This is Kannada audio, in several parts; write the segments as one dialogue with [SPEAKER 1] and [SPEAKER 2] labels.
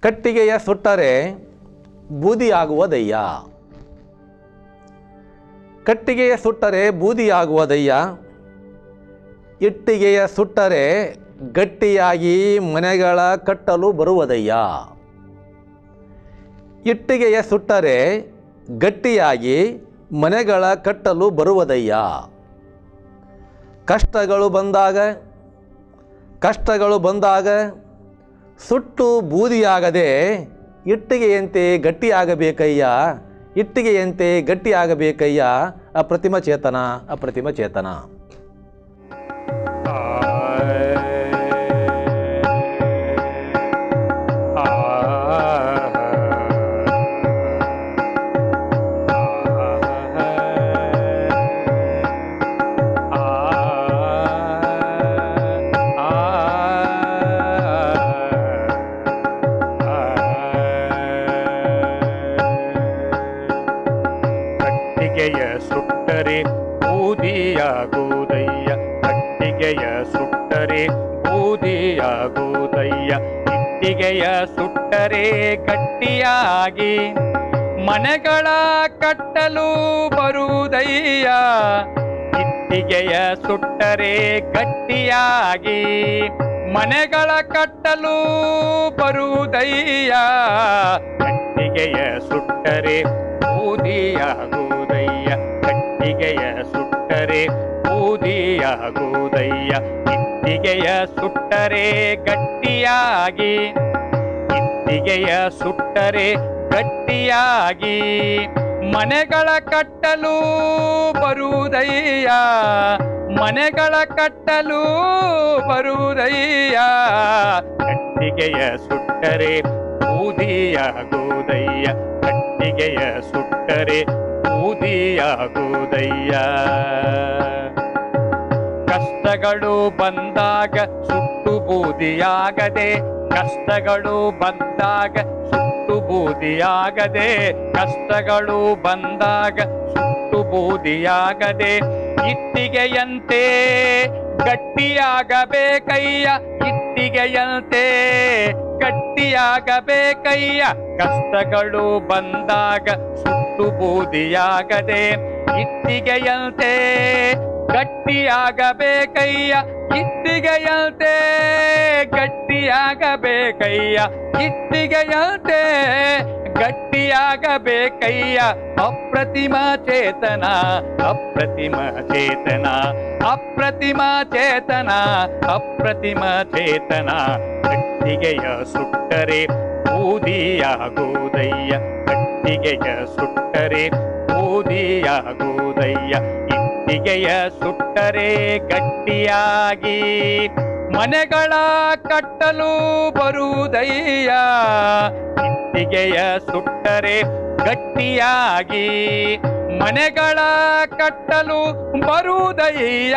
[SPEAKER 1] ಕಟ್ಟಿಗೆಯ ಸುಟ್ಟರೆ ಬೂದಿಯಾಗುವುದಯ್ಯ ಕಟ್ಟಿಗೆಯ ಸುಟ್ಟರೆ ಬೂದಿಯಾಗುವುದಯ್ಯ ಇಟ್ಟಿಗೆಯ ಸುಟ್ಟರೆ ಗಟ್ಟಿಯಾಗಿ ಮನೆಗಳ ಕಟ್ಟಲು ಬರುವುದಯ್ಯ ಇಟ್ಟಿಗೆಯ ಸುಟ್ಟರೆ ಗಟ್ಟಿಯಾಗಿ ಮನೆಗಳ ಕಟ್ಟಲು ಬರುವುದಯ್ಯ ಕಷ್ಟಗಳು ಬಂದಾಗ ಕಷ್ಟಗಳು ಬಂದಾಗ ಸುಟ್ಟು ಬೂದಿಯಾಗದೆ ಇಟ್ಟಿಗೆಯಂತೆ ಗಟ್ಟಿಯಾಗಬೇಕಯ್ಯ ಇಟ್ಟಿಗೆಯಂತೆ ಗಟ್ಟಿಯಾಗಬೇಕಯ್ಯ ಅಪ್ರತಿಮ ಚೇತನ ಅಪ್ರತಿಮ ಚೇತನ
[SPEAKER 2] ಕಟ್ಟಿಗೆಯ ಸುಟ್ಟರೆ ಬೂದಿಯಾಗುವುದಯ್ಯ ಕಟ್ಟಿಗೆಯ ಸುಟ್ಟರೆ ಬೂದಿಯಾಗುವುದಯ್ಯ ಇಟ್ಟಿಗೆಯ ಸುಟ್ಟರೆ ಗಟ್ಟಿಯಾಗಿ ಮನೆಗಳ ಕಟ್ಟಲು ಬರುವುದಯ್ಯ ಇಟ್ಟಿಗೆಯ ಸುಟ್ಟರೆ ಗಟ್ಟಿಯಾಗಿ ಮನೆಗಳ ಕಟ್ಟಲು ಬರುವುದಯ್ಯ ಕಟ್ಟಿಗೆಯ ಸುಟ್ಟರೆ ಬೂದಿಯಾಗುವುದಯ್ಯ ಕಟ್ಟಿಗೆಯ ಸುಟ್ಟರೆ ಬೂದಿಯಾಗುವುದಯ್ಯ ಇಟ್ಟಿಗೆಯ ಸುಟ್ಟರೆ ಗಟ್ಟಿಯಾಗಿ ಇಟ್ಟಿಗೆಯ ಸುಟ್ಟರೆ ಗಟ್ಟಿಯಾಗಿ ಮನೆಗಳ ಕಟ್ಟಲು ಬರುವುದಯ್ಯ ಮನೆಗಳ ಕಟ್ಟಲು ಬರುವುದಯ್ಯ ಕಟ್ಟಿಗೆಯ ಸುಟ್ಟರೆ ಬೂದಿಯಾಗುವುದಯ್ಯ ಕಟ್ಟಿಗೆಯ ಸುಟ್ಟರೆ ಬೂದಿಯಾಗುವುದಯ್ಯ ಕಷ್ಟಗಳು ಬಂದಾಗ ಸುಟ್ಟು ಬೂದಿಯಾಗದೆ ಕಷ್ಟಗಳು ಬಂದಾಗ ಸುಟ್ಟು ಬೂದಿಯಾಗದೆ ಕಷ್ಟಗಳು ಬಂದಾಗ ಸುಟ್ಟು ಬೂದಿಯಾಗದೆ ಇಟ್ಟಿಗೆಯಂತೆ ಗಟ್ಟಿಯಾಗಬೇಕಯ್ಯ ಇಟ್ಟಿಗೆಯಂತೆ ಗಟ್ಟಿಯಾಗಬೇಕಯ್ಯ ಕಷ್ಟಗಳು ಬಂದಾಗ ಸುಟ್ಟು ಬೂದಿಯಾಗದೆ ಇಟ್ಟಿಗೆಯಂತೆ ಗಟ್ಟಿಯಾಗಬೇಕಯ್ಯ ಇಟ್ಟಿಗೆಯಂತೆ ಗಟ್ಟಿಯಾಗಬೇಕಯ್ಯ ಇಟ್ಟಿಗೆಯಂತೆ ಗಟ್ಟಿಯಾಗಬೇಕಯ್ಯ ಅಪ್ರತಿಮ ಚೇತನ ಅಪ್ರತಿಮ ಚೇತನ ಅಪ್ರತಿಮ ಚೇತನ ಅಪ್ರತಿಮ ಚೇತನ ಕಟ್ಟಿಗೆಯ ಸುಟ್ಟರೆ ಬೂದಿಯಾಗುವುದಯ್ಯ ಕಟ್ಟಿಗೆಯ ಸುಟ್ಟರೆ ಬೂದಿಯಾಗುವುದಯ್ಯ ಇಟ್ಟಿಗೆಯ ಸುಟ್ಟರೆ ಗಟ್ಟಿಯಾಗಿ ಮನೆಗಳ ಕಟ್ಟಲು ಬರುವುದಯ್ಯ ಇಟ್ಟಿಗೆಯ ಸುಟ್ಟರೆ ಗಟ್ಟಿಯಾಗಿ ಮನೆಗಳ ಕಟ್ಟಲು ಬರುವುದಯ್ಯ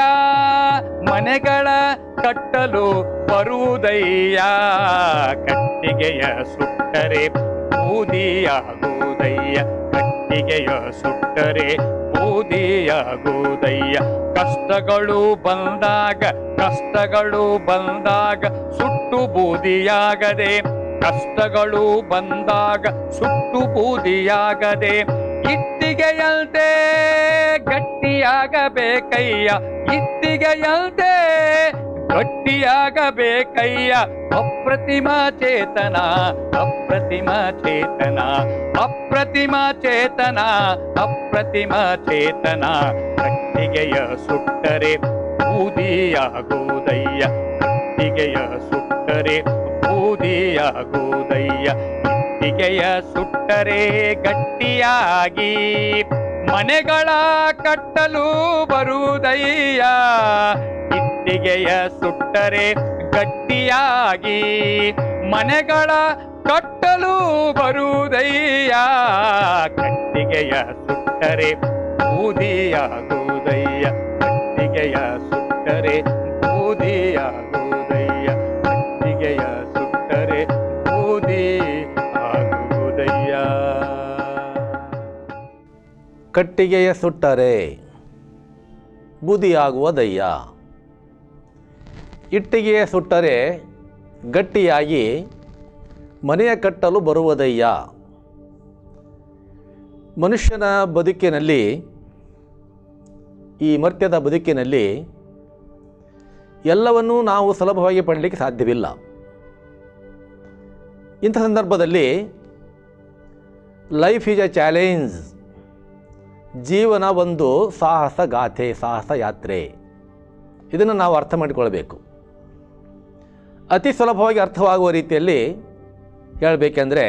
[SPEAKER 2] ಮನೆಗಳ ಕಟ್ಟಲು ಬರುವುದಯ್ಯ ಕಟ್ಟಿಗೆಯ ಸುಟ್ಟರೆ ಬೂದಿಯಾಗುವುದಯ್ಯ ಕಟ್ಟಿಗೆಯ ಸುಟ್ಟರೆ ಬೂದಿಯಾಗುವುದಯ್ಯ ಕಷ್ಟಗಳು ಬಂದಾಗ ಕಷ್ಟಗಳು ಬಂದಾಗ ಸುಟ್ಟು ಬೂದಿಯಾಗದೆ ಕಷ್ಟಗಳು ಬಂದಾಗ ಸುಟ್ಟು ಬೂದಿಯಾಗದೆ ಇಟ್ಟಿಗೆಯಂತೆ ಗಟ್ಟಿಯಾಗಬೇಕಯ್ಯ ಇಟ್ಟಿಗೆಯಂತೆ ಗಟ್ಟಿಯಾಗಬೇಕಯ್ಯ ಅಪ್ರತಿಮ ಚೇತನ ಅಪ್ರತಿಮ ಚೇತನ ಅಪ್ರತಿಮ ಚೇತನ ಅಪ್ರತಿಮ ಚೇತನ ಕಟ್ಟಿಗೆಯ ಸುಟ್ಟರೆ ಬೂದಿಯಾಗುವುದಯ್ಯ ಕಟ್ಟಿಗೆಯ ಸುಟ್ಟರೆ ಬೂದಿಯಾಗುವುದಯ್ಯ ಇಟ್ಟಿಗೆಯ ಸುಟ್ಟರೆ ಗಟ್ಟಿಯಾಗಿ ಮನೆಗಳ ಕಟ್ಟಲು ಬರುವುದಯ್ಯ ಇಟ್ಟಿಗೆಯ ಸುಟ್ಟರೆ ಗಟ್ಟಿಯಾಗಿ ಮನೆಗಳ ಕಟ್ಟಲು ಬರುವುದಯ್ಯ ಕಟ್ಟಿಗೆಯ ಸುಟ್ಟರೆ ಬೂದಿಯಾಗುವುದಯ್ಯ ಕಟ್ಟಿಗೆಯ ಸುಟ್ಟರೆ ಬೂದಿಯಾಗುವುದಯ್ಯ ಕಟ್ಟಿಗೆಯ ಸುಟ್ಟರೆ ಬೂದಿ ಆಗುವುದಯ್ಯ
[SPEAKER 1] ಕಟ್ಟಿಗೆಯ ಸುಟ್ಟರೆ ಬೂದಿಯಾಗುವುದಯ್ಯ ಇಟ್ಟಿಗೆಯ ಸುಟ್ಟರೆ ಗಟ್ಟಿಯಾಗಿ ಮನೆಯ ಕಟ್ಟಲು ಬರುವುದಯ್ಯ ಮನುಷ್ಯನ ಬದುಕಿನಲ್ಲಿ ಈ ಮರ್ತ್ಯದ ಬದುಕಿನಲ್ಲಿ ಎಲ್ಲವನ್ನೂ ನಾವು ಸುಲಭವಾಗಿ ಪಡಲಿಕ್ಕೆ ಸಾಧ್ಯವಿಲ್ಲ ಇಂಥ ಸಂದರ್ಭದಲ್ಲಿ ಲೈಫ್ ಈಸ್ ಎ ಚಾಲೆಂಜ್ ಜೀವನ ಒಂದು ಸಾಹಸ ಗಾಥೆ ಸಾಹಸ ಯಾತ್ರೆ ಇದನ್ನು ನಾವು ಅರ್ಥ ಮಾಡಿಕೊಳ್ಬೇಕು ಅತಿ ಸುಲಭವಾಗಿ ಅರ್ಥವಾಗುವ ರೀತಿಯಲ್ಲಿ ಹೇಳಬೇಕೆಂದರೆ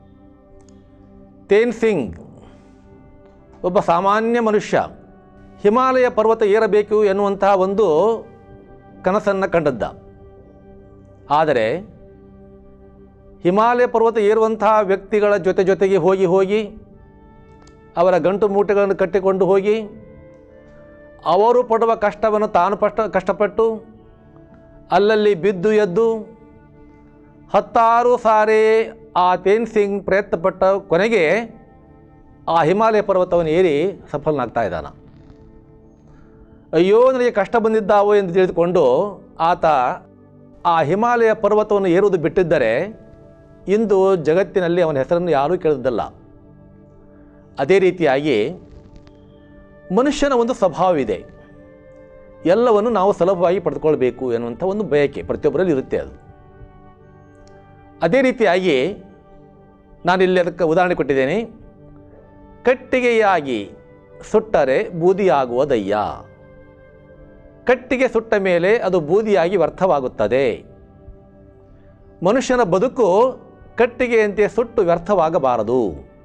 [SPEAKER 1] ತೇನ್ ಸಿಂಗ್ ಒಬ್ಬ ಸಾಮಾನ್ಯ ಮನುಷ್ಯ ಹಿಮಾಲಯ ಪರ್ವತ ಏರಬೇಕು ಎನ್ನುವಂತಹ ಒಂದು ಕನಸನ್ನು ಕಂಡದ್ದ ಆದರೆ ಹಿಮಾಲಯ ಪರ್ವತ ಏರುವಂತಹ ವ್ಯಕ್ತಿಗಳ ಜೊತೆ ಜೊತೆಗೆ ಹೋಗಿ ಹೋಗಿ ಅವರ ಗಂಟು ಮೂಟೆಗಳನ್ನು ಕಟ್ಟಿಕೊಂಡು ಹೋಗಿ ಅವರು ಪಡುವ ಕಷ್ಟವನ್ನು ತಾನು ಪಷ್ಟ ಕಷ್ಟಪಟ್ಟು ಅಲ್ಲಲ್ಲಿ ಬಿದ್ದು ಎದ್ದು ಹತ್ತಾರು ಸಾರಿ ಆ ತೇನ್ ಸಿಂಗ್ ಪ್ರಯತ್ನಪಟ್ಟ ಕೊನೆಗೆ ಆ ಹಿಮಾಲಯ ಪರ್ವತವನ್ನು ಏರಿ ಸಫಲನಾಗ್ತಾ ಇದ್ದಾನ ಅಯ್ಯೋ ನನಗೆ ಕಷ್ಟ ಬಂದಿದ್ದಾವೋ ಎಂದು ತಿಳಿದುಕೊಂಡು ಆತ ಆ ಹಿಮಾಲಯ ಪರ್ವತವನ್ನು ಏರುವುದು ಬಿಟ್ಟಿದ್ದರೆ ಇಂದು ಜಗತ್ತಿನಲ್ಲಿ ಅವನ ಹೆಸರನ್ನು ಯಾರೂ ಕೇಳಿದ್ದಲ್ಲ ಅದೇ ರೀತಿಯಾಗಿ ಮನುಷ್ಯನ ಒಂದು ಸ್ವಭಾವವಿದೆ ಎಲ್ಲವನ್ನು ನಾವು ಸುಲಭವಾಗಿ ಪಡೆದುಕೊಳ್ಬೇಕು ಎನ್ನುವಂಥ ಒಂದು ಬಯಕೆ ಪ್ರತಿಯೊಬ್ಬರಲ್ಲಿ ಇರುತ್ತೆ ಅದು ಅದೇ ರೀತಿಯಾಗಿ ನಾನಿಲ್ಲಿ ಅದಕ್ಕೆ ಉದಾಹರಣೆ ಕೊಟ್ಟಿದ್ದೇನೆ ಕಟ್ಟಿಗೆಯಾಗಿ ಸುಟ್ಟರೆ ಬೂದಿಯಾಗುವುದಯ್ಯ ಕಟ್ಟಿಗೆ ಸುಟ್ಟ ಮೇಲೆ ಅದು ಬೂದಿಯಾಗಿ ವ್ಯರ್ಥವಾಗುತ್ತದೆ ಮನುಷ್ಯನ ಬದುಕು ಕಟ್ಟಿಗೆಯಂತೆ ಸುಟ್ಟು ವ್ಯರ್ಥವಾಗಬಾರದು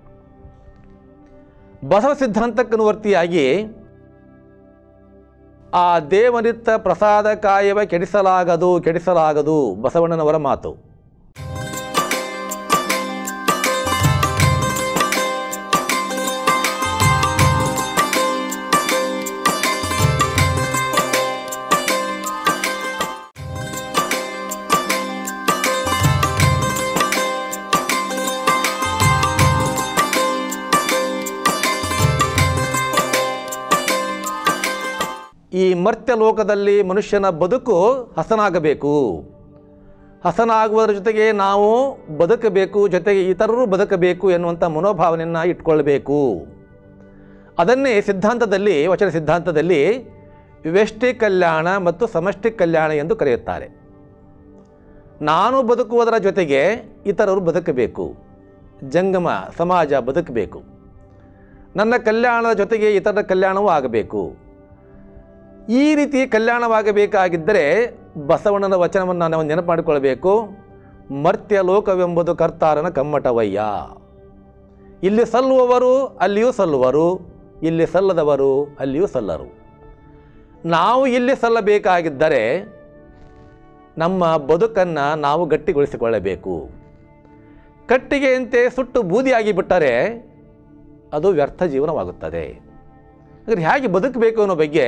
[SPEAKER 1] ಬಸವ ಸಿದ್ಧಾಂತಕ್ಕನುವರ್ತಿಯಾಗಿ ಆ ದೇವನಿತ್ತ ಪ್ರಸಾದ ಕಾಯವ ಕೆಡಿಸಲಾಗದು ಕೆಡಿಸಲಾಗದು ಬಸವಣ್ಣನವರ ಮಾತು ಈ ಮರ್ತ್ಯ ಲೋಕದಲ್ಲಿ ಮನುಷ್ಯನ ಬದುಕು ಹಸನಾಗಬೇಕು ಹಸನಾಗುವುದರ ಜೊತೆಗೆ ನಾವು ಬದುಕಬೇಕು ಜೊತೆಗೆ ಇತರರು ಬದುಕಬೇಕು ಎನ್ನುವಂಥ ಮನೋಭಾವನೆಯನ್ನು ಇಟ್ಕೊಳ್ಬೇಕು ಅದನ್ನೇ ಸಿದ್ಧಾಂತದಲ್ಲಿ ವಚನ ಸಿದ್ಧಾಂತದಲ್ಲಿ ವ್ಯಷ್ಟಿ ಕಲ್ಯಾಣ ಮತ್ತು ಸಮಷ್ಟಿ ಕಲ್ಯಾಣ ಎಂದು ಕರೆಯುತ್ತಾರೆ ನಾನು ಬದುಕುವುದರ ಜೊತೆಗೆ ಇತರರು ಬದುಕಬೇಕು ಜಂಗಮ ಸಮಾಜ ಬದುಕಬೇಕು ನನ್ನ ಕಲ್ಯಾಣದ ಜೊತೆಗೆ ಇತರರ ಕಲ್ಯಾಣವೂ ಆಗಬೇಕು ಈ ರೀತಿ ಕಲ್ಯಾಣವಾಗಬೇಕಾಗಿದ್ದರೆ ಬಸವಣ್ಣನ ವಚನವನ್ನು ನಾವು ನೆನಪು ಮಾಡಿಕೊಳ್ಬೇಕು ಮರ್ತ್ಯ ಲೋಕವೆಂಬುದು ಕರ್ತಾರನ ಕಮ್ಮಟವಯ್ಯ ಇಲ್ಲಿ ಸಲ್ಲುವವರು ಅಲ್ಲಿಯೂ ಸಲ್ಲುವರು ಇಲ್ಲಿ ಸಲ್ಲದವರು ಅಲ್ಲಿಯೂ ಸಲ್ಲರು ನಾವು ಇಲ್ಲಿ ಸಲ್ಲಬೇಕಾಗಿದ್ದರೆ ನಮ್ಮ ಬದುಕನ್ನು ನಾವು ಗಟ್ಟಿಗೊಳಿಸಿಕೊಳ್ಳಬೇಕು ಕಟ್ಟಿಗೆಯಂತೆ ಸುಟ್ಟು ಬೂದಿಯಾಗಿ ಬಿಟ್ಟರೆ ಅದು ವ್ಯರ್ಥ ಜೀವನವಾಗುತ್ತದೆ ಹಾಗಾದ್ರೆ ಹೇಗೆ ಬದುಕಬೇಕು ಅನ್ನೋ ಬಗ್ಗೆ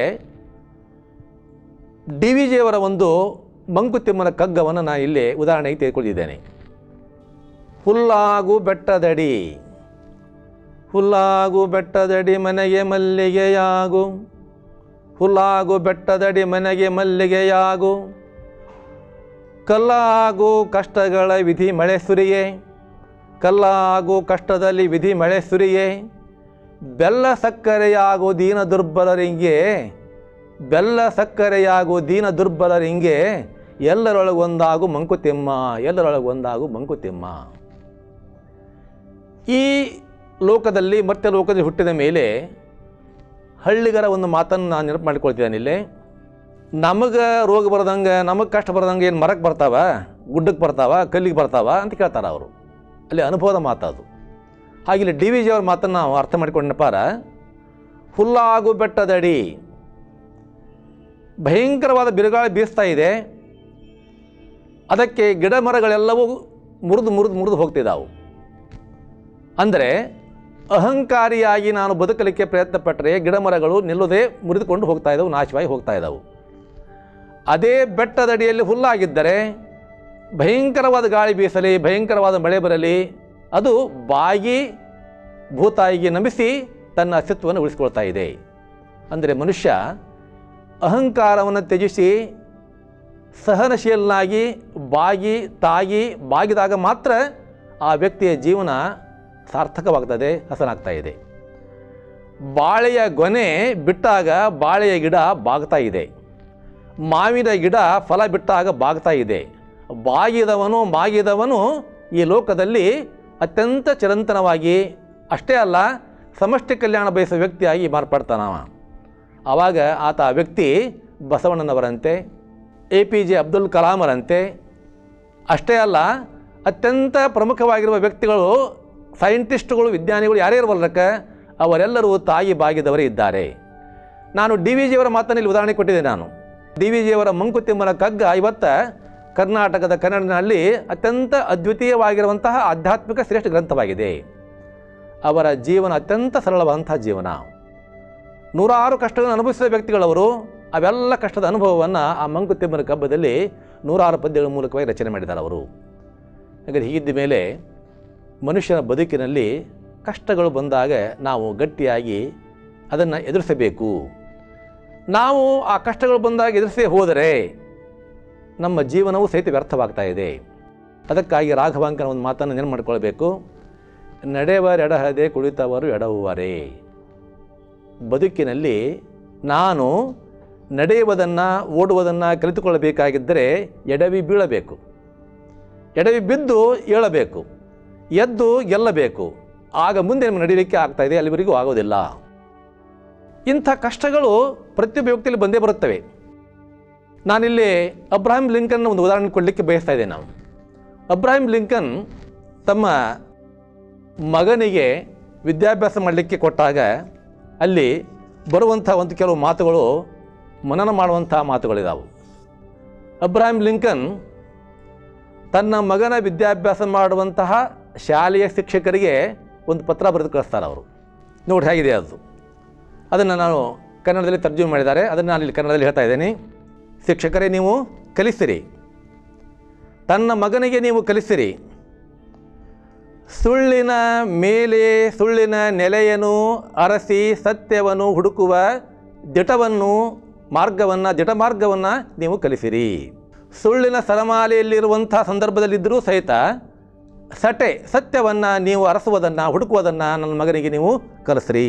[SPEAKER 1] ಡಿ ವಿ ಜಿಯವರ ಒಂದು ಮಂಕುತಿಮ್ಮನ ಕಗ್ಗವನ್ನು ನಾನು ಇಲ್ಲಿ ಉದಾಹರಣೆಗೆ ತೆಗೆದುಕೊಂಡಿದ್ದೇನೆ ಹುಲ್ಲಾಗು ಬೆಟ್ಟದಡಿ ಹುಲ್ಲಾಗು ಬೆಟ್ಟದಡಿ ಮನೆಗೆ ಮಲ್ಲಿಗೆಯಾಗು ಹುಲ್ಲಾಗು ಬೆಟ್ಟದಡಿ ಮನೆಗೆ ಮಲ್ಲಿಗೆಯಾಗು ಕಲ್ಲಾಗು ಕಷ್ಟಗಳ ವಿಧಿ ಮಳೆ ಸುರಿಯೇ ಕಲ್ಲಾಗು ಕಷ್ಟದಲ್ಲಿ ವಿಧಿ ಮಳೆ ಸುರಿಯೇ ಬೆಲ್ಲ ಸಕ್ಕರೆಯಾಗು ದೀನ ದುರ್ಬಲರಿಂಗೆ ಬೆಲ್ಲ ಸಕ್ಕರೆಯಾಗು ದೀನ ದುರ್ಬಲರಿಂಗೆ ಎಲ್ಲರೊಳಗೊಂದಾಗು ಮಂಕುತಿಮ್ಮ ಎಲ್ಲರೊಳಗೊಂದಾಗು ಮಂಕುತಿಮ್ಮ ಈ ಲೋಕದಲ್ಲಿ ಮತ್ತೆ ಲೋಕದಲ್ಲಿ ಹುಟ್ಟಿದ ಮೇಲೆ ಹಳ್ಳಿಗರ ಒಂದು ಮಾತನ್ನು ನಾನು ನೆನಪು ಮಾಡ್ಕೊಳ್ತಿದ್ದೇನೆ ಇಲ್ಲಿ ನಮಗೆ ರೋಗ ಬರ್ದಂಗೆ ನಮಗೆ ಕಷ್ಟ ಬರ್ದಂಗೆ ಏನು ಮರಕ್ಕೆ ಬರ್ತಾವ ಗುಡ್ಡಕ್ಕೆ ಬರ್ತಾವ ಕಲ್ಲಿಗೆ ಬರ್ತಾವ ಅಂತ ಕೇಳ್ತಾರೆ ಅವರು ಅಲ್ಲಿ ಅನುಭವದ ಮಾತದು ಹಾಗೆ ಇಲ್ಲಿ ಡಿ ವಿ ಜಿ ಅವ್ರ ಮಾತನ್ನು ನಾವು ಅರ್ಥ ಮಾಡಿಕೊಂಡಪಾರ ಹುಲ್ಲಾಗು ಬೆಟ್ಟದಡಿ ಭಯಂಕರವಾದ ಬಿರುಗಾಳಿ ಬೀಸ್ತಾ ಇದೆ ಅದಕ್ಕೆ ಗಿಡ ಮರಗಳೆಲ್ಲವೂ ಮುರಿದು ಮುರಿದು ಮುರಿದು ಹೋಗ್ತಿದ್ದಾವು ಅಂದರೆ ಅಹಂಕಾರಿಯಾಗಿ ನಾನು ಬದುಕಲಿಕ್ಕೆ ಪ್ರಯತ್ನ ಪಟ್ಟರೆ ಗಿಡ ಮರಗಳು ನಿಲ್ಲದೆ ಮುರಿದುಕೊಂಡು ಹೋಗ್ತಾ ಇದ್ದವು ನಾಶವಾಗಿ ಹೋಗ್ತಾ ಇದ್ದವು ಅದೇ ಬೆಟ್ಟದಡಿಯಲ್ಲಿ ಹುಲ್ಲಾಗಿದ್ದರೆ ಭಯಂಕರವಾದ ಗಾಳಿ ಬೀಸಲಿ ಭಯಂಕರವಾದ ಮಳೆ ಬರಲಿ ಅದು ಬಾಗಿ ಭೂತಾಯಿಗೆ ನಮಿಸಿ ತನ್ನ ಅಸ್ತಿತ್ವವನ್ನು ಉಳಿಸ್ಕೊಳ್ತಾ ಇದೆ ಅಂದರೆ ಮನುಷ್ಯ ಅಹಂಕಾರವನ್ನು ತ್ಯಜಿಸಿ ಸಹನಶೀಲನಾಗಿ ಬಾಗಿ ತಾಗಿ ಬಾಗಿದಾಗ ಮಾತ್ರ ಆ ವ್ಯಕ್ತಿಯ ಜೀವನ ಸಾರ್ಥಕವಾಗ್ತದೆ ಹಸನಾಗ್ತಾ ಇದೆ ಬಾಳೆಯ ಗೊನೆ ಬಿಟ್ಟಾಗ ಬಾಳೆಯ ಗಿಡ ಬಾಗ್ತಾ ಇದೆ ಮಾವಿನ ಗಿಡ ಫಲ ಬಿಟ್ಟಾಗ ಬಾಗ್ತಾ ಇದೆ ಬಾಗಿದವನು ಮಾಗಿದವನು ಈ ಲೋಕದಲ್ಲಿ ಅತ್ಯಂತ ಚಿರಂತನವಾಗಿ ಅಷ್ಟೇ ಅಲ್ಲ ಸಮಷ್ಟಿ ಕಲ್ಯಾಣ ಬಯಸುವ ವ್ಯಕ್ತಿಯಾಗಿ ಮಾರ್ಪಡ್ತಾನವ ಆವಾಗ ಆತ ಆ ವ್ಯಕ್ತಿ ಬಸವಣ್ಣನವರಂತೆ ಎ ಪಿ ಜೆ ಅಬ್ದುಲ್ ಕಲಾಮರಂತೆ ಅಷ್ಟೇ ಅಲ್ಲ ಅತ್ಯಂತ ಪ್ರಮುಖವಾಗಿರುವ ವ್ಯಕ್ತಿಗಳು ಸೈಂಟಿಸ್ಟ್ಗಳು ವಿಜ್ಞಾನಿಗಳು ಯಾರೇ ಇರಬಲ್ಲಕ ಅವರೆಲ್ಲರೂ ತಾಯಿ ಬಾಗಿದವರೇ ಇದ್ದಾರೆ ನಾನು ಡಿ ವಿ ಜಿಯವರ ಮಾತನ್ನು ಇಲ್ಲಿ ಉದಾಹರಣೆ ಕೊಟ್ಟಿದ್ದೆ ನಾನು ಡಿ ವಿ ಜಿಯವರ ಮಂಕುತಿಮ್ಮನ ಕಗ್ಗ ಇವತ್ತ ಕರ್ನಾಟಕದ ಕನ್ನಡಿನಲ್ಲಿ ಅತ್ಯಂತ ಅದ್ವಿತೀಯವಾಗಿರುವಂತಹ ಆಧ್ಯಾತ್ಮಿಕ ಶ್ರೇಷ್ಠ ಗ್ರಂಥವಾಗಿದೆ ಅವರ ಜೀವನ ಅತ್ಯಂತ ಸರಳವಾದಂತಹ ಜೀವನ ನೂರಾರು ಕಷ್ಟಗಳನ್ನು ಅನುಭವಿಸಿದ ವ್ಯಕ್ತಿಗಳವರು ಅವೆಲ್ಲ ಕಷ್ಟದ ಅನುಭವವನ್ನು ಆ ಮಂಕುತಿಮ್ಮನ ಕಬ್ಬದಲ್ಲಿ ನೂರಾರು ಪದ್ಯಗಳ ಮೂಲಕವಾಗಿ ರಚನೆ ಮಾಡಿದ್ದಾರೆ ಅವರು ಹಾಗಾದ್ರೆ ಹೀಗಿದ್ದ ಮೇಲೆ ಮನುಷ್ಯನ ಬದುಕಿನಲ್ಲಿ ಕಷ್ಟಗಳು ಬಂದಾಗ ನಾವು ಗಟ್ಟಿಯಾಗಿ ಅದನ್ನು ಎದುರಿಸಬೇಕು ನಾವು ಆ ಕಷ್ಟಗಳು ಬಂದಾಗ ಎದುರಿಸೇ ಹೋದರೆ ನಮ್ಮ ಜೀವನವು ಸಹಿತ ವ್ಯರ್ಥವಾಗ್ತಾ ಇದೆ ಅದಕ್ಕಾಗಿ ರಾಘವಾಂಕನ ಒಂದು ಮಾತನ್ನು ನೆನಪು ಮಾಡಿಕೊಳ್ಬೇಕು ನಡೆವರೆಡಹದೆ ಕುಳಿತವರು ಎಡವುವರೇ ಬದುಕಿನಲ್ಲಿ ನಾನು ನಡೆಯುವುದನ್ನು ಓಡುವುದನ್ನು ಕಲಿತುಕೊಳ್ಳಬೇಕಾಗಿದ್ದರೆ ಎಡವಿ ಬೀಳಬೇಕು ಎಡವಿ ಬಿದ್ದು ಏಳಬೇಕು ಎದ್ದು ಗೆಲ್ಲಬೇಕು ಆಗ ಮುಂದೆ ನಮಗೆ ನಡೀಲಿಕ್ಕೆ ಆಗ್ತಾ ಇದೆ ಅಲ್ಲಿವರೆಗೂ ಆಗೋದಿಲ್ಲ ಇಂಥ ಕಷ್ಟಗಳು ಪ್ರತಿಯೊಬ್ಬ ವ್ಯಕ್ತಿಯಲ್ಲಿ ಬಂದೇ ಬರುತ್ತವೆ ನಾನಿಲ್ಲಿ ಅಬ್ರಾಹಿಂ ಲಿಂಕನ್ ಒಂದು ಉದಾಹರಣೆ ಕೊಡಲಿಕ್ಕೆ ಬಯಸ್ತಾ ಇದ್ದೇನೆ ನಾವು ಅಬ್ರಾಹಿಂ ಲಿಂಕನ್ ತಮ್ಮ ಮಗನಿಗೆ ವಿದ್ಯಾಭ್ಯಾಸ ಮಾಡಲಿಕ್ಕೆ ಕೊಟ್ಟಾಗ ಅಲ್ಲಿ ಬರುವಂಥ ಒಂದು ಕೆಲವು ಮಾತುಗಳು ಮನನ ಮಾಡುವಂಥ ಮಾತುಗಳಿದಾವು ಅಬ್ರಾಹಿಂ ಲಿಂಕನ್ ತನ್ನ ಮಗನ ವಿದ್ಯಾಭ್ಯಾಸ ಮಾಡುವಂತಹ ಶಾಲೆಯ ಶಿಕ್ಷಕರಿಗೆ ಒಂದು ಪತ್ರ ಬರೆದು ಕಳಿಸ್ತಾರೆ ಅವರು ನೋಡಿ ಹೇಗಿದೆ ಅದು ಅದನ್ನು ನಾನು ಕನ್ನಡದಲ್ಲಿ ತರ್ಜುಮೆ ಮಾಡಿದ್ದಾರೆ ಅದನ್ನು ನಾನು ಇಲ್ಲಿ ಕನ್ನಡದಲ್ಲಿ ಹೇಳ್ತಾ ಇದ್ದೇನೆ ಶಿಕ್ಷಕರೇ ನೀವು ಕಲಿಸಿರಿ ತನ್ನ ಮಗನಿಗೆ ನೀವು ಕಲಿಸಿರಿ ಸುಳ್ಳಿನ ಮೇಲೆ ಸುಳ್ಳಿನ ನೆಲೆಯನ್ನು ಅರಸಿ ಸತ್ಯವನ್ನು ಹುಡುಕುವ ದಿಟವನ್ನು ಮಾರ್ಗವನ್ನು ದಿಟ ಮಾರ್ಗವನ್ನು ನೀವು ಕಲಿಸಿರಿ ಸುಳ್ಳಿನ ಸರಮಾಲೆಯಲ್ಲಿರುವಂಥ ಸಂದರ್ಭದಲ್ಲಿದ್ದರೂ ಸಹಿತ ಸಟೆ ಸತ್ಯವನ್ನು ನೀವು ಅರಸುವುದನ್ನು ಹುಡುಕುವುದನ್ನು ನನ್ನ ಮಗನಿಗೆ ನೀವು ಕಲಿಸ್ರಿ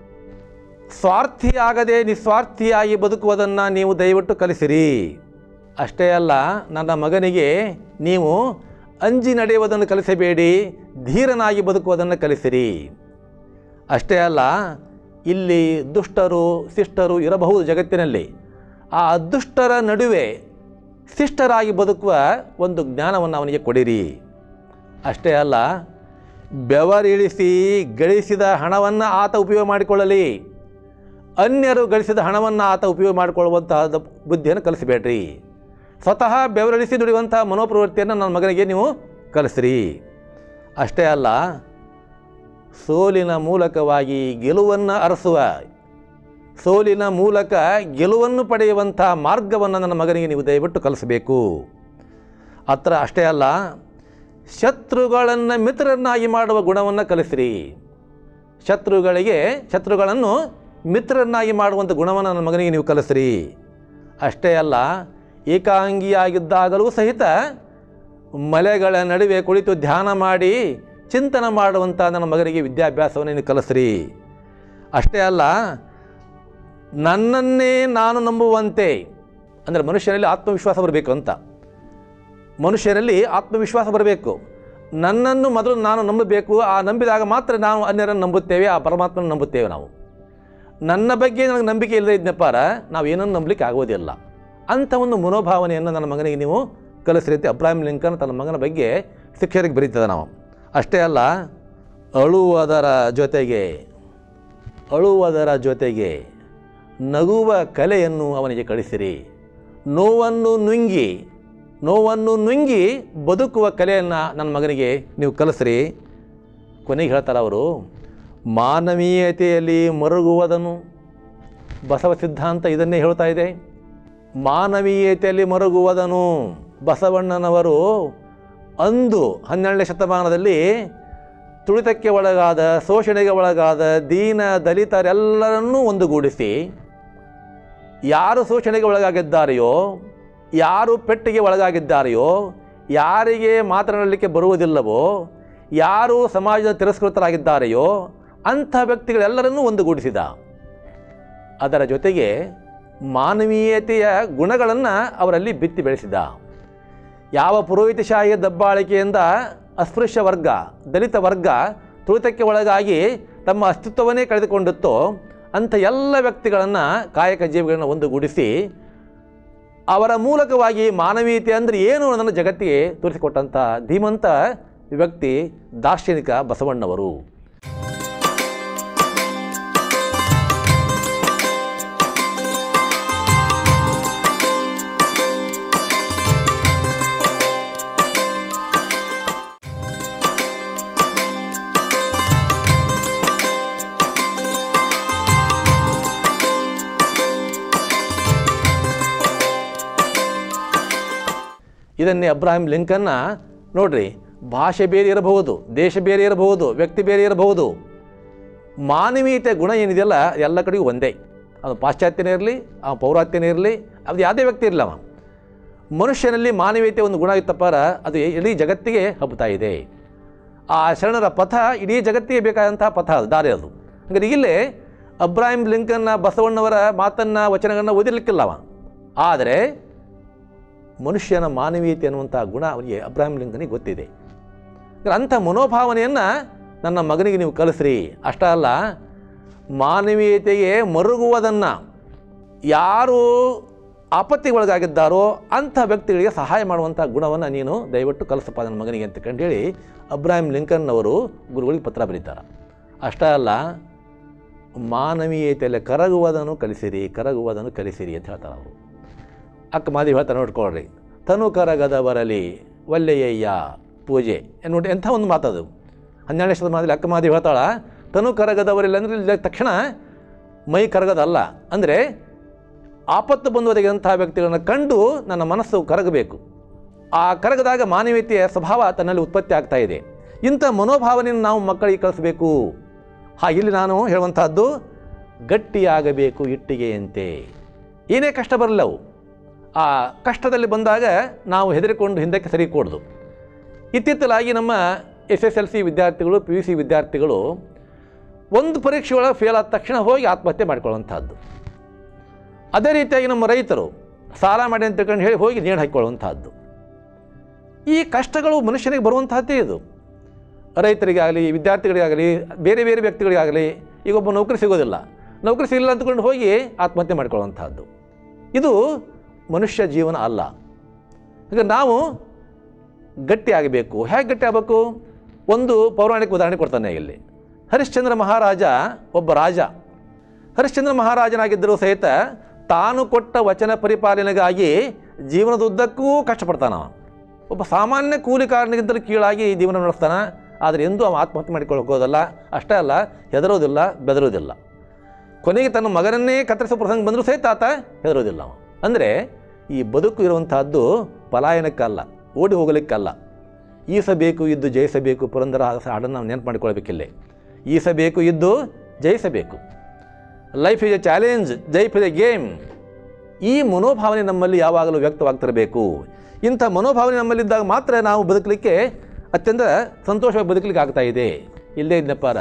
[SPEAKER 1] ಸ್ವಾರ್ಥಿಯಾಗದೆ ನಿಸ್ವಾರ್ಥಿಯಾಗಿ ಬದುಕುವುದನ್ನು ನೀವು ದಯವಿಟ್ಟು ಕಲಿಸಿರಿ ಅಷ್ಟೇ ಅಲ್ಲ ನನ್ನ ಮಗನಿಗೆ ನೀವು ಅಂಜಿ ನಡೆಯುವುದನ್ನು ಕಲಿಸಬೇಡಿ ಧೀರನಾಗಿ ಬದುಕುವುದನ್ನು ಕಲಿಸಿರಿ ಅಷ್ಟೇ ಅಲ್ಲ ಇಲ್ಲಿ ದುಷ್ಟರು ಶಿಷ್ಟರು ಇರಬಹುದು ಜಗತ್ತಿನಲ್ಲಿ ಆ ದುಷ್ಟರ ನಡುವೆ ಶಿಷ್ಟರಾಗಿ ಬದುಕುವ ಒಂದು ಜ್ಞಾನವನ್ನು ಅವನಿಗೆ ಕೊಡಿರಿ ಅಷ್ಟೇ ಅಲ್ಲ ಬೆವರಿಳಿಸಿ ಗಳಿಸಿದ ಹಣವನ್ನು ಆತ ಉಪಯೋಗ ಮಾಡಿಕೊಳ್ಳಲಿ ಅನ್ಯರು ಗಳಿಸಿದ ಹಣವನ್ನು ಆತ ಉಪಯೋಗ ಮಾಡಿಕೊಳ್ಳುವಂತಹ ಬುದ್ಧಿಯನ್ನು ಕಲಿಸಬೇಡ್ರಿ ಸ್ವತಃ ಬೆವರಿಳಿಸಿ ದುಡಿಯುವಂಥ ಮನೋಪ್ರವೃತ್ತಿಯನ್ನು ನನ್ನ ಮಗನಿಗೆ ನೀವು ಕಲಿಸ್ರಿ ಅಷ್ಟೇ ಅಲ್ಲ ಸೋಲಿನ ಮೂಲಕವಾಗಿ ಗೆಲುವನ್ನು ಅರಸುವ ಸೋಲಿನ ಮೂಲಕ ಗೆಲುವನ್ನು ಪಡೆಯುವಂಥ ಮಾರ್ಗವನ್ನು ನನ್ನ ಮಗನಿಗೆ ನೀವು ದಯವಿಟ್ಟು ಕಲಿಸಬೇಕು ಹತ್ರ ಅಷ್ಟೇ ಅಲ್ಲ ಶತ್ರುಗಳನ್ನು ಮಿತ್ರರನ್ನಾಗಿ ಮಾಡುವ ಗುಣವನ್ನು ಕಲಿಸ್ರಿ ಶತ್ರುಗಳಿಗೆ ಶತ್ರುಗಳನ್ನು ಮಿತ್ರರನ್ನಾಗಿ ಮಾಡುವಂಥ ಗುಣವನ್ನು ನನ್ನ ಮಗನಿಗೆ ನೀವು ಕಲಿಸ್ರಿ ಅಷ್ಟೇ ಅಲ್ಲ ಏಕಾಂಗಿಯಾಗಿದ್ದಾಗಲೂ ಸಹಿತ ಮಲೆಗಳ ನಡುವೆ ಕುಳಿತು ಧ್ಯಾನ ಮಾಡಿ ಚಿಂತನೆ ಮಾಡುವಂಥ ನನ್ನ ಮಗನಿಗೆ ವಿದ್ಯಾಭ್ಯಾಸವನ್ನು ನೀವು ಕಲಿಸ್ರಿ ಅಷ್ಟೇ ಅಲ್ಲ ನನ್ನನ್ನೇ ನಾನು ನಂಬುವಂತೆ ಅಂದರೆ ಮನುಷ್ಯನಲ್ಲಿ ಆತ್ಮವಿಶ್ವಾಸ ಬರಬೇಕು ಅಂತ ಮನುಷ್ಯರಲ್ಲಿ ಆತ್ಮವಿಶ್ವಾಸ ಬರಬೇಕು ನನ್ನನ್ನು ಮೊದಲು ನಾನು ನಂಬಬೇಕು ಆ ನಂಬಿದಾಗ ಮಾತ್ರ ನಾವು ಅನ್ಯರನ್ನು ನಂಬುತ್ತೇವೆ ಆ ಪರಮಾತ್ಮನ ನಂಬುತ್ತೇವೆ ನಾವು ನನ್ನ ಬಗ್ಗೆ ನನಗೆ ನಂಬಿಕೆ ಇಲ್ಲದೆ ಇದ್ನಪ್ಪಾರ ನಾವು ಏನನ್ನು ನಂಬಲಿಕ್ಕೆ ಆಗೋದಿಲ್ಲ ಅಂಥ ಒಂದು ಮನೋಭಾವನೆಯನ್ನು ನನ್ನ ಮಗನಿಗೆ ನೀವು ಕಲಿಸ್ರಿ ಅಂತ ಅಬ್ರಾಹಿಂ ಲಿಂಕನ್ ತನ್ನ ಮಗನ ಬಗ್ಗೆ ಶಿಕ್ಷಕರಿಗೆ ಬರೀತದೆ ನಾವು ಅಷ್ಟೇ ಅಲ್ಲ ಅಳುವುದರ ಜೊತೆಗೆ ಅಳುವುದರ ಜೊತೆಗೆ ನಗುವ ಕಲೆಯನ್ನು ಅವನಿಗೆ ಕಳಿಸಿರಿ ನೋವನ್ನು ನುಂಗಿ ನೋವನ್ನು ನುಂಗಿ ಬದುಕುವ ಕಲೆಯನ್ನು ನನ್ನ ಮಗನಿಗೆ ನೀವು ಕಲಿಸ್ರಿ ಕೊನೆಗೆ ಹೇಳ್ತಾರೆ ಅವರು ಮಾನವೀಯತೆಯಲ್ಲಿ ಮರುಗುವುದನ್ನು ಬಸವ ಸಿದ್ಧಾಂತ ಇದನ್ನೇ ಹೇಳ್ತಾ ಇದೆ ಮಾನವೀಯತೆಯಲ್ಲಿ ಮರುಗುವುದನು ಬಸವಣ್ಣನವರು ಅಂದು ಹನ್ನೆರಡನೇ ಶತಮಾನದಲ್ಲಿ ತುಳಿತಕ್ಕೆ ಒಳಗಾದ ಶೋಷಣೆಗೆ ಒಳಗಾದ ದೀನ ದಲಿತರೆಲ್ಲರನ್ನೂ ಒಂದುಗೂಡಿಸಿ ಯಾರು ಶೋಷಣೆಗೆ ಒಳಗಾಗಿದ್ದಾರೆಯೋ ಯಾರು ಪೆಟ್ಟಿಗೆ ಒಳಗಾಗಿದ್ದಾರೆಯೋ ಯಾರಿಗೆ ಮಾತನಾಡಲಿಕ್ಕೆ ಬರುವುದಿಲ್ಲವೋ ಯಾರು ಸಮಾಜದ ತಿರಸ್ಕೃತರಾಗಿದ್ದಾರೆಯೋ ಅಂಥ ವ್ಯಕ್ತಿಗಳೆಲ್ಲರನ್ನೂ ಒಂದುಗೂಡಿಸಿದ ಅದರ ಜೊತೆಗೆ ಮಾನವೀಯತೆಯ ಗುಣಗಳನ್ನು ಅವರಲ್ಲಿ ಬಿತ್ತಿ ಬೆಳೆಸಿದ ಯಾವ ಪುರೋಹಿತಶಾಹಿಯ ದಬ್ಬಾಳಿಕೆಯಿಂದ ಅಸ್ಪೃಶ್ಯ ವರ್ಗ ದಲಿತ ವರ್ಗ ತುಳಿತಕ್ಕೆ ಒಳಗಾಗಿ ತಮ್ಮ ಅಸ್ತಿತ್ವವನ್ನೇ ಕಳೆದುಕೊಂಡಿತ್ತೋ ಅಂಥ ಎಲ್ಲ ವ್ಯಕ್ತಿಗಳನ್ನು ಕಾಯಕ ಜೀವಿಗಳನ್ನು ಒಂದುಗೂಡಿಸಿ ಅವರ ಮೂಲಕವಾಗಿ ಮಾನವೀಯತೆ ಅಂದರೆ ಏನು ಅನ್ನೋದನ್ನು ಜಗತ್ತಿಗೆ ತೋರಿಸಿಕೊಟ್ಟಂಥ ಧೀಮಂತ ವ್ಯಕ್ತಿ ದಾರ್ಶನಿಕ ಬಸವಣ್ಣವರು ಇದನ್ನೇ ಅಬ್ರಾಹಿಂ ಲಿಂಕನ್ನ ನೋಡ್ರಿ ಭಾಷೆ ಬೇರೆ ಇರಬಹುದು ದೇಶ ಬೇರೆ ಇರಬಹುದು ವ್ಯಕ್ತಿ ಬೇರೆ ಇರಬಹುದು ಮಾನವೀಯತೆ ಗುಣ ಏನಿದೆಯಲ್ಲ ಎಲ್ಲ ಕಡೆಗೂ ಒಂದೇ ಅದು ಪಾಶ್ಚಾತ್ಯನೇ ಇರಲಿ ಆ ಪೌರಾತ್ಯನೇ ಇರಲಿ ಅದು ಯಾವುದೇ ವ್ಯಕ್ತಿ ಇರಲಿ ಅವ ಮನುಷ್ಯನಲ್ಲಿ ಮಾನವೀಯತೆ ಒಂದು ಗುಣ ಇತ್ತಪ್ಪಾರ ಅದು ಇಡೀ ಜಗತ್ತಿಗೆ ಹಬ್ಬುತ್ತಾ ಇದೆ ಆ ಶರಣರ ಪಥ ಇಡೀ ಜಗತ್ತಿಗೆ ಬೇಕಾದಂತಹ ಪಥ ಅದು ದಾರಿ ಅದು ಹಾಗಾದ್ರೆ ಇಲ್ಲೇ ಅಬ್ರಾಹಿಂ ಲಿಂಕನ್ನ ಬಸವಣ್ಣವರ ಮಾತನ್ನು ವಚನಗಳನ್ನು ಓದಿರ್ಲಿಕ್ಕಿಲ್ಲ ಅವ ಆದರೆ ಮನುಷ್ಯನ ಮಾನವೀಯತೆ ಅನ್ನುವಂಥ ಗುಣ ಅವನಿಗೆ ಅಬ್ರಾಹಿಂ ಲಿಂಕನಿಗೆ ಗೊತ್ತಿದೆ ಅಂದ್ರೆ ಅಂಥ ಮನೋಭಾವನೆಯನ್ನು ನನ್ನ ಮಗನಿಗೆ ನೀವು ಕಲಿಸ್ರಿ ಅಷ್ಟೇ ಅಲ್ಲ ಮಾನವೀಯತೆಗೆ ಮರುಗುವುದನ್ನು ಯಾರು ಆಪತ್ತಿಗೊಳಗಾಗಿದ್ದಾರೋ ಅಂಥ ವ್ಯಕ್ತಿಗಳಿಗೆ ಸಹಾಯ ಮಾಡುವಂಥ ಗುಣವನ್ನು ನೀನು ದಯವಿಟ್ಟು ಕಲಿಸಪ್ಪ ನನ್ನ ಮಗನಿಗೆ ಅಂತ ಕಂಡೇಳಿ ಅಬ್ರಾಹಿಂ ಲಿಂಕನ್ ಅವರು ಗುರುಗಳಿಗೆ ಪತ್ರ ಬರೀತಾರೆ ಅಷ್ಟೇ ಅಲ್ಲ ಮಾನವೀಯತೆಯಲ್ಲಿ ಕರಗುವುದನ್ನು ಕಲಿಸಿರಿ ಕರಗುವುದನ್ನು ಕಲಿಸಿರಿ ಅಂತ ಹೇಳ್ತಾರೆ ಅವರು ಅಕ್ಕ ಮಾದಿ ಹೇಳ್ತಾರೆ ನೋಡ್ಕೊಳ್ರಿ ತನು ಕರಗದ ಬರಲಿ ಒಳ್ಳೆಯಯ್ಯ ಪೂಜೆ ನೋಡಿ ಎಂಥ ಒಂದು ಮಾತದು ಹನ್ನೆರಡನೇ ಶತಮಾನದಲ್ಲಿ ಅಕ್ಕ ಮಾದಿ ಹೇಳ್ತಾಳ ತನು ಕರಗದವರಿಲ್ಲ ಅಂದರೆ ಇಲ್ಲಿ ತಕ್ಷಣ ಮೈ ಕರಗದಲ್ಲ ಅಂದರೆ ಆಪತ್ತು ಬಂದು ಒದಗಿದಂಥ ವ್ಯಕ್ತಿಗಳನ್ನು ಕಂಡು ನನ್ನ ಮನಸ್ಸು ಕರಗಬೇಕು ಆ ಕರಗದಾಗ ಮಾನವೀಯತೆಯ ಸ್ವಭಾವ ತನ್ನಲ್ಲಿ ಉತ್ಪತ್ತಿ ಆಗ್ತಾ ಇದೆ ಇಂಥ ಮನೋಭಾವನೆಯನ್ನು ನಾವು ಮಕ್ಕಳಿಗೆ ಕಳಿಸ್ಬೇಕು ಹಾ ಇಲ್ಲಿ ನಾನು ಹೇಳುವಂತಹದ್ದು ಗಟ್ಟಿಯಾಗಬೇಕು ಇಟ್ಟಿಗೆಯಂತೆ ಏನೇ ಕಷ್ಟ ಬರಲವು ಆ ಕಷ್ಟದಲ್ಲಿ ಬಂದಾಗ ನಾವು ಹೆದರಿಕೊಂಡು ಹಿಂದಕ್ಕೆ ಸರಿ ಕೂಡ್ದು ಇತ್ತಿತ್ತಲಾಗಿ ನಮ್ಮ ಎಸ್ ಎಸ್ ಎಲ್ ಸಿ ವಿದ್ಯಾರ್ಥಿಗಳು ಪಿ ಯು ಸಿ ವಿದ್ಯಾರ್ಥಿಗಳು ಒಂದು ಪರೀಕ್ಷೆ ಒಳಗೆ ಫೇಲ್ ಆದ ತಕ್ಷಣ ಹೋಗಿ ಆತ್ಮಹತ್ಯೆ ಮಾಡ್ಕೊಳ್ಳುವಂಥದ್ದು ಅದೇ ರೀತಿಯಾಗಿ ನಮ್ಮ ರೈತರು ಸಾಲ ಮಾಡಿ ಅಂತ ತಿಳ್ಕೊಂಡು ಹೇಳಿ ಹೋಗಿ ನೇಣು ಹಾಕಿಕೊಳ್ಳುವಂಥದ್ದು ಈ ಕಷ್ಟಗಳು ಮನುಷ್ಯನಿಗೆ ಬರುವಂತಹದ್ದೇ ಇದು ರೈತರಿಗಾಗಲಿ ವಿದ್ಯಾರ್ಥಿಗಳಿಗಾಗಲಿ ಬೇರೆ ಬೇರೆ ವ್ಯಕ್ತಿಗಳಿಗಾಗಲಿ ಈಗ ಒಬ್ಬ ನೌಕರಿ ಸಿಗೋದಿಲ್ಲ ನೌಕರಿ ಸಿಗಲಿಲ್ಲ ಅಂದ್ಕೊಂಡು ಹೋಗಿ ಆತ್ಮಹತ್ಯೆ ಮಾಡ್ಕೊಳ್ಳುವಂಥದ್ದು ಇದು ಮನುಷ್ಯ ಜೀವನ ಅಲ್ಲ ಈಗ ನಾವು ಗಟ್ಟಿ ಆಗಬೇಕು ಹೇಗೆ ಗಟ್ಟಿ ಆಗಬೇಕು ಒಂದು ಪೌರಾಣಿಕ ಉದಾಹರಣೆ ಕೊಡ್ತಾನೆ ಇಲ್ಲಿ ಹರಿಶ್ಚಂದ್ರ ಮಹಾರಾಜ ಒಬ್ಬ ರಾಜ ಹರಿಶ್ಚಂದ್ರ ಮಹಾರಾಜನಾಗಿದ್ದರೂ ಸಹಿತ ತಾನು ಕೊಟ್ಟ ವಚನ ಪರಿಪಾಲನೆಗಾಗಿ ಜೀವನದುದ್ದಕ್ಕೂ ಕಷ್ಟಪಡ್ತಾನ ಒಬ್ಬ ಸಾಮಾನ್ಯ ಕೂಲಿಕಾರನಿಗಿಂತಲೂ ಕೀಳಾಗಿ ಜೀವನ ನಡೆಸ್ತಾನೆ ಆದರೆ ಎಂದೂ ಅವ ಆತ್ಮಹತ್ಯೆ ಮಾಡಿಕೊಳ್ಳೋಕೆ ಹೋಗೋದಲ್ಲ ಅಷ್ಟೇ ಅಲ್ಲ ಹೆದರೋದಿಲ್ಲ ಬೆದರೋದಿಲ್ಲ ಕೊನೆಗೆ ತನ್ನ ಮಗನನ್ನೇ ಕತ್ತರಿಸೋ ಪ್ರಸಂಗ ಬಂದರೂ ಸಹಿತ ಆತ ಹೆದರೋದಿಲ್ಲ ಅವ ಅಂದರೆ ಈ ಬದುಕು ಇರುವಂತಹದ್ದು ಪಲಾಯನಕ್ಕಲ್ಲ ಓಡಿ ಹೋಗಲಿಕ್ಕಲ್ಲ ಈಸಬೇಕು ಇದ್ದು ಜಯಿಸಬೇಕು ಪುರಂದರ ಹಾಡನ್ನು ನಾವು ನೆನಪು ಮಾಡಿಕೊಳ್ಬೇಕಿಲ್ಲೇ ಈಸಬೇಕು ಇದ್ದು ಜಯಿಸಬೇಕು life is a challenge life is a game ಈ ಮನೋಭಾವನೆ ನಮ್ಮಲ್ಲಿ ಯಾವಾಗಲೂ ವ್ಯಕ್ತವಾಗ್ತಿರಬೇಕು ಇಂಥ ಮನೋಭಾವನೆ ನಮ್ಮಲ್ಲಿದ್ದಾಗ ಮಾತ್ರ ನಾವು ಬದುಕಲಿಕ್ಕೆ ಅತ್ಯಂತ ಸಂತೋಷವಾಗಿ ಬದುಕಲಿಕ್ಕೆ ಆಗ್ತಾ ಇದೆ ಇಲ್ಲದೇ ಇದ್ದಪ್ಪಾರ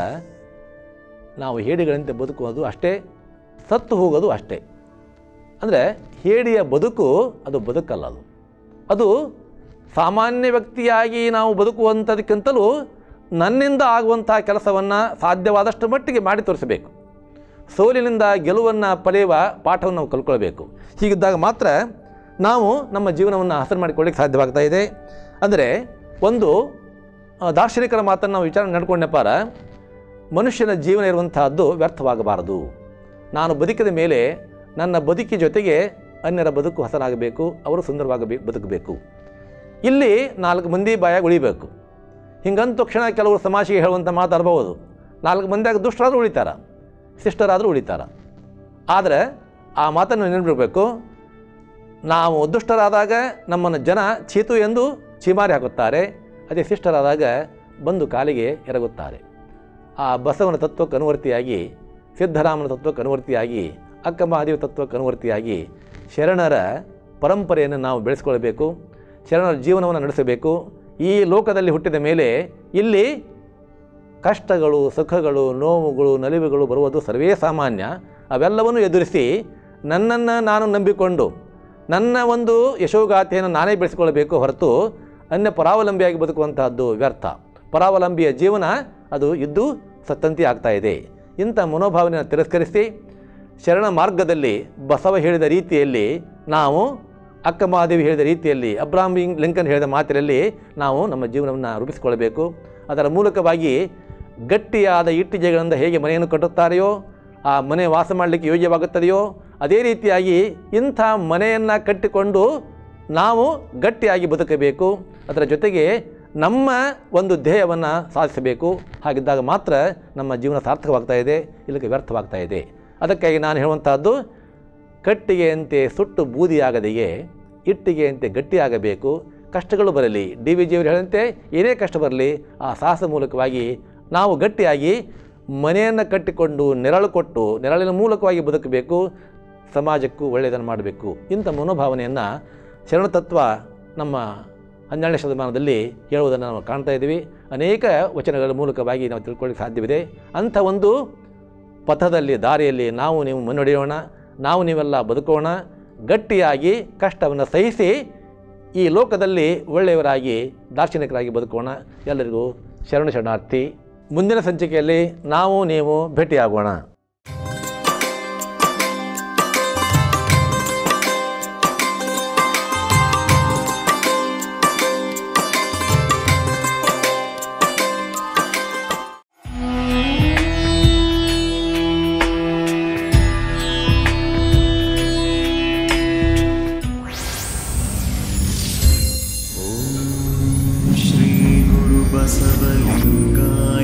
[SPEAKER 1] ನಾವು ಹೇಡಿಗಳಂತೆ ಬದುಕುವುದು ಅಷ್ಟೇ ಸತ್ತು ಹೋಗೋದು ಅಷ್ಟೇ ಅಂದರೆ ಹೇಡಿಯ ಬದುಕು ಅದು ಬದುಕಲ್ಲ ಅದು ಅದು ಸಾಮಾನ್ಯ ವ್ಯಕ್ತಿಯಾಗಿ ನಾವು ಬದುಕುವಂಥದಕ್ಕಿಂತಲೂ ನನ್ನಿಂದ ಆಗುವಂಥ ಕೆಲಸವನ್ನು ಸಾಧ್ಯವಾದಷ್ಟು ಮಟ್ಟಿಗೆ ಮಾಡಿ ತೋರಿಸಬೇಕು ಸೋಲಿನಿಂದ ಗೆಲುವನ್ನು ಪಡೆಯುವ ಪಾಠವನ್ನು ನಾವು ಕಲ್ಕೊಳ್ಬೇಕು ಹೀಗಿದ್ದಾಗ ಮಾತ್ರ ನಾವು ನಮ್ಮ ಜೀವನವನ್ನು ಹಸರು ಮಾಡಿಕೊಳ್ಳಿಕ್ಕೆ ಸಾಧ್ಯವಾಗ್ತಾ ಇದೆ ಅಂದರೆ ಒಂದು ಆ, ದಾರ್ಶನಿಕರ ಮಾತನ್ನು ನಾವು ವಿಚಾರ ನಡ್ಕೊಂಡಪ್ಪಾರ ಮನುಷ್ಯನ ಜೀವನ ಇರುವಂತಹದ್ದು ವ್ಯರ್ಥವಾಗಬಾರದು ನಾನು ಬದುಕಿದ ಮೇಲೆ ನನ್ನ ಬದುಕಿ ಜೊತೆಗೆ ಅನ್ಯರ ಬದುಕು ಹಸನಾಗಬೇಕು ಅವರು ಸುಂದರವಾಗಿ ಬದುಕಬೇಕು ಇಲ್ಲಿ ನಾಲ್ಕು ಮಂದಿ ಬಾಯಾಗ ಉಳಿಬೇಕು ಹಿಂಗಂದ ತಕ್ಷಣ ಕೆಲವರು ಸಮಾಜಿಗೆ ಹೇಳುವಂಥ ಮಾತಾಡ್ಬೋದು ನಾಲ್ಕು ಮಂದಿಯಾಗ ದುಷ್ಟರಾದರೂ ಉಳಿತಾರ ಶಿಷ್ಟರಾದರೂ ಉಳಿತಾರ ಆದರೆ ಆ ಮಾತನ್ನು ನೆನಪಿಡಬೇಕು ನಾವು ದುಷ್ಟರಾದಾಗ ನಮ್ಮನ್ನು ಜನ ಚೀತು ಎಂದು ಚೀಮಾರಿ ಹಾಕುತ್ತಾರೆ ಅದೇ ಶಿಷ್ಟರಾದಾಗ ಬಂದು ಕಾಲಿಗೆ ಎರಗುತ್ತಾರೆ ಆ ಬಸವನ ತತ್ವಕ್ಕೆ ಅನುವರ್ತಿಯಾಗಿ ಸಿದ್ಧರಾಮನ ತತ್ವಕ್ಕೆ ಅನುವರ್ತಿಯಾಗಿ ಅಕ್ಕ ಮಹಾದೇವ ತತ್ವಕ್ಕೆ ಅನುವರ್ತಿಯಾಗಿ ಶರಣರ ಪರಂಪರೆಯನ್ನು ನಾವು ಬೆಳೆಸ್ಕೊಳ್ಬೇಕು ಶರಣರ ಜೀವನವನ್ನು ನಡೆಸಬೇಕು ಈ ಲೋಕದಲ್ಲಿ ಹುಟ್ಟಿದ ಮೇಲೆ ಇಲ್ಲಿ ಕಷ್ಟಗಳು ಸುಖಗಳು ನೋವುಗಳು ನಲಿವುಗಳು ಬರುವುದು ಸರ್ವೇ ಸಾಮಾನ್ಯ ಅವೆಲ್ಲವನ್ನು ಎದುರಿಸಿ ನನ್ನನ್ನು ನಾನು ನಂಬಿಕೊಂಡು ನನ್ನ ಒಂದು ಯಶೋಗಾಥೆಯನ್ನು ನಾನೇ ಬೆಳೆಸಿಕೊಳ್ಳಬೇಕು ಹೊರತು ಅನ್ಯ ಪರಾವಲಂಬಿಯಾಗಿ ಬದುಕುವಂತಹದ್ದು ವ್ಯರ್ಥ ಪರಾವಲಂಬಿಯ ಜೀವನ ಅದು ಇದ್ದು ಸತ್ತಂತಿ ಆಗ್ತಾ ಇದೆ ಇಂಥ ಮನೋಭಾವನೆಯನ್ನು ತಿರಸ್ಕರಿಸಿ ಶರಣ ಮಾರ್ಗದಲ್ಲಿ ಬಸವ ಹೇಳಿದ ರೀತಿಯಲ್ಲಿ ನಾವು ಅಕ್ಕ ಮಹಾದೇವಿ ಹೇಳಿದ ರೀತಿಯಲ್ಲಿ ಅಬ್ರಾಹಂ ಲಿಂಕನ್ ಹೇಳಿದ ಮಾತಿನಲ್ಲಿ ನಾವು ನಮ್ಮ ಜೀವನವನ್ನು ರೂಪಿಸಿಕೊಳ್ಳಬೇಕು ಅದರ ಮೂಲಕವಾಗಿ ಗಟ್ಟಿಯಾದ ಇಟ್ಟಿಗೆಗಳಿಂದ ಹೇಗೆ ಮನೆಯನ್ನು ಕಟ್ಟುತ್ತಾರೆಯೋ ಆ ಮನೆ ವಾಸ ಮಾಡಲಿಕ್ಕೆ ಯೋಗ್ಯವಾಗುತ್ತದೆಯೋ ಅದೇ ರೀತಿಯಾಗಿ ಇಂಥ ಮನೆಯನ್ನು ಕಟ್ಟಿಕೊಂಡು ನಾವು ಗಟ್ಟಿಯಾಗಿ ಬದುಕಬೇಕು ಅದರ ಜೊತೆಗೆ ನಮ್ಮ ಒಂದು ಧ್ಯೇಯವನ್ನು ಸಾಧಿಸಬೇಕು ಹಾಗಿದ್ದಾಗ ಮಾತ್ರ ನಮ್ಮ ಜೀವನ ಸಾರ್ಥಕವಾಗ್ತಾ ಇದೆ ಇಲ್ಲಕ್ಕೆ ವ್ಯರ್ಥವಾಗ್ತಾ ಇದೆ ಅದಕ್ಕಾಗಿ ನಾನು ಹೇಳುವಂತಹದ್ದು ಕಟ್ಟಿಗೆಯಂತೆ ಸುಟ್ಟು ಬೂದಿಯಾಗದೆಯೇ ಇಟ್ಟಿಗೆಯಂತೆ ಗಟ್ಟಿಯಾಗಬೇಕು ಕಷ್ಟಗಳು ಬರಲಿ ಡಿ ವಿ ಜಿಯವರು ಹೇಳಿದಂತೆ ಏನೇ ಕಷ್ಟ ಬರಲಿ ಆ ಸಾಹಸ ಮೂಲಕವಾಗಿ ನಾವು ಗಟ್ಟಿಯಾಗಿ ಮನೆಯನ್ನು ಕಟ್ಟಿಕೊಂಡು ನೆರಳು ಕೊಟ್ಟು ನೆರಳಿನ ಮೂಲಕವಾಗಿ ಬದುಕಬೇಕು ಸಮಾಜಕ್ಕೂ ಒಳ್ಳೆಯದನ್ನು ಮಾಡಬೇಕು ಇಂಥ ಮನೋಭಾವನೆಯನ್ನು ಶರಣ ತತ್ವ ನಮ್ಮ ಹನ್ನೆರಡನೇ ಶತಮಾನದಲ್ಲಿ ಹೇಳುವುದನ್ನು ನಾವು ಕಾಣ್ತಾ ಇದ್ದೀವಿ ಅನೇಕ ವಚನಗಳ ಮೂಲಕವಾಗಿ ನಾವು ತಿಳ್ಕೊಳ್ಳಿಕ್ಕೆ ಸಾಧ್ಯವಿದೆ ಅಂಥ ಒಂದು ಪಥದಲ್ಲಿ ದಾರಿಯಲ್ಲಿ ನಾವು ನೀವು ಮುನ್ನಡೆಯೋಣ ನಾವು ನೀವೆಲ್ಲ ಬದುಕೋಣ ಗಟ್ಟಿಯಾಗಿ ಕಷ್ಟವನ್ನು ಸಹಿಸಿ ಈ ಲೋಕದಲ್ಲಿ ಒಳ್ಳೆಯವರಾಗಿ ದಾರ್ಶನಿಕರಾಗಿ ಬದುಕೋಣ ಎಲ್ಲರಿಗೂ ಶರಣ ಶರಣಾರ್ಥಿ ಮುಂದಿನ ಸಂಚಿಕೆಯಲ್ಲಿ ನಾವು ನೀವು ಭೇಟಿಯಾಗೋಣ
[SPEAKER 3] श्रीगुरुबसवलिङ्गाय